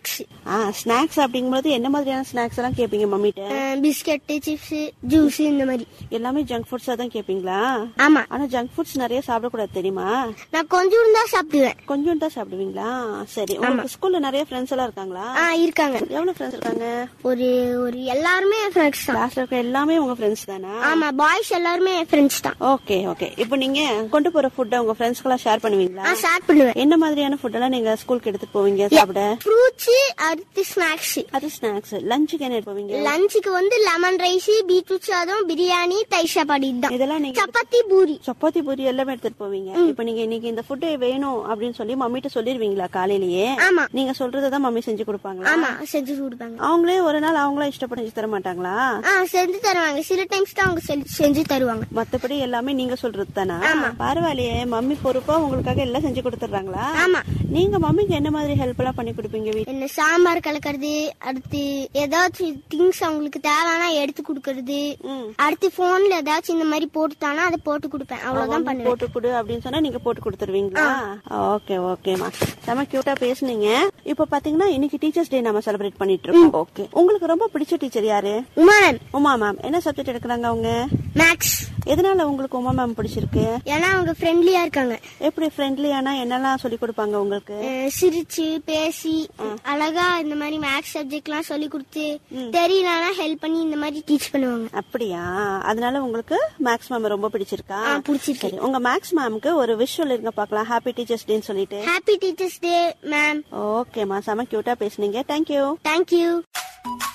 Snacks ஆ snacks அப்படிங்கும்போது என்ன மாதிரியான ஸ்நாக்ஸ் எல்லாம் கேப்பீங்க மம்மிட்ட பிஸ்கட் சிப்ஸ் ஜூஸ் இந்த மாதிரி எல்லாமே ஜங்க் ஃபுட்ஸா தான் கேப்பீங்களா ஆமா ஆனா ஜங்க் ஃபுட்ஸ் நிறைய சாப்பிடக்கூடாது தெரியுமா நான் கொஞ்சம் தான் சாப்பிடுவேன் கொஞ்சம் தான் சாப்பிடுவீங்களா சரி உங்களுக்கு ஸ்கூல்ல நிறைய ஃப்ரெண்ட்ஸ் எல்லாம் இருக்காங்களா ஆ இருக்காங்க எவ்வளவு ஃப்ரெண்ட்ஸ் இருக்காங்க ஒரு ஒரு எல்லாருமே என் ஃப்ரெண்ட்ஸ் தான் கிளாஸ்ல இருக்க எல்லாமே உங்க ஃப்ரெண்ட்ஸ் தானா ஆமா பாய்ஸ் எல்லாருமே என் ஃப்ரெண்ட்ஸ் தான் ஓகே ஓகே இப்போ நீங்க கொண்டு போற ஃபுட்டை உங்க ஃப்ரெண்ட்ஸ்க்கெல்லாம் ஷேர் பண்ணுவீங்களா நான் ஸ்டார்ட் பண்ணுவேன் என்ன மாதிரியான ஃபுட் எல்லாம் நீங்க ஸ்கூலுக்கு எடுத்துட்டு போவீங்க சாப்பிட ஃப்ரூட்ஸ் அடுத்து ஸ்நாக்ஸ் அது ஸ்நாக்ஸ் லஞ்சுக்கு என்ன எடுத்து போவீங்க லஞ்சுக்கு வந்து லெமன் ரைஸ் பீட்ரூட் சாதம் பிரியாணி தயிர் சாப்பாடு இதுதான் இதெல்லாம் நீங்க சப்பாத்தி பூரி சப்பாத்தி பூரி எல்லாமே எடுத்துட்டு போவீங்க இப்போ நீங்க இன்னைக்கு இந்த ஃபுட் வேணும் அப்படின்னு சொல்லி மம்மிட்ட சொல்லிருவீங்களா காலையிலேயே ஆமா நீங்க சொல்றதான் மம்மி செஞ்சு கொடுப்பாங்களா ஆமா செஞ்சு கொடுப்பாங்க அவங்களே ஒரு நாள் அவங்களா இஷ்டப்பட்டு செஞ்சு தர மாட்டாங்களா ஆ செஞ்சு தருவாங்க சில டைம்ஸ் தான் அவங்க செஞ்சு- செஞ்சு தருவாங்க மத்தபடி எல்லாமே நீங்க சொல்றது தானா பரவாயில்லையே மம்மி பொறுப்பா உங்களுக்காக எல்லாம் செஞ்சு கொடுத்துறாங்களா ஆமா நீங்க மம்மிக்கு என்ன மாதிரி ஹெல்ப் எல்லாம் பண்ணி கொடுப்பீங்க வீட்டுல என்ன சாம்பார் கலக்கிறது அடுத்து ஏதாச்சும் திங்ஸ் அவங்களுக்கு தேவைன்னா எடுத்து கொடுக்கறது ம். அடுத்து போன்ல ஏதாச்சும் இந்த மாதிரி போட்டுட்டானா அதை போட்டு கொடுப்பேன் அவ்வளவுதான் பண்ணுவேன் போட்டு கொடு அப்படின்னு சொன்னா நீங்க போட்டு கொடுத்துருவீங்களா ஓகே ஓகேமா செம கியூட்டா பேசுனீங்க இப்ப பாத்தீங்கன்னா இன்னைக்கு டீச்சர்ஸ் டே நம்ம செலிப்ரேட் பண்ணிட்டு இருக்கோம் ஓகே உங்களுக்கு ரொம்ப பிடிச்ச டீச்சர் யாரு உமா மேம் உமா மேம் என்ன சப்ஜெக்ட் எடுக்கிறாங்க அவங்க மேக்ஸ் எதனால உங்களுக்கு உமா மேம் பிடிச்சிருக்கு ஏன்னா அவங்க ஃப்ரெண்ட்லியா இருக்காங்க எப்படி ஃப்ரெண்ட்லியானா என்னெல்லாம் சொல்லி கொடுப்பாங்க உங்களுக்கு அஹ் சிரிச்சு பேசி அழகா இந்த மாதிரி மேக்ஸ் சப்ஜெக்ட் எல்லாம் சொல்லி கொடுத்து தெரியலனா ஹெல்ப் பண்ணி இந்த மாதிரி டீச் பண்ணுவாங்க அப்படியா அதனால உங்களுக்கு மேக்ஸ் மேம் ரொம்ப பிடிச்சிருக்கா ஆ, பிடிச்சிருக்கு. சரி உங்க மேக்ஸ் மேம்க்கு ஒரு விஷ் சொல்லிருங்க பாக்கலாம் ஹாப்பி டீச்சர்ஸ் டேன்னு சொல்லிட்டு ஹாப்பி டீச்சர்ஸ் டே மேம் ஓகேமா செம கியூட்டா பேசுனீங்க தேங்க்யூ தேங்க்யூ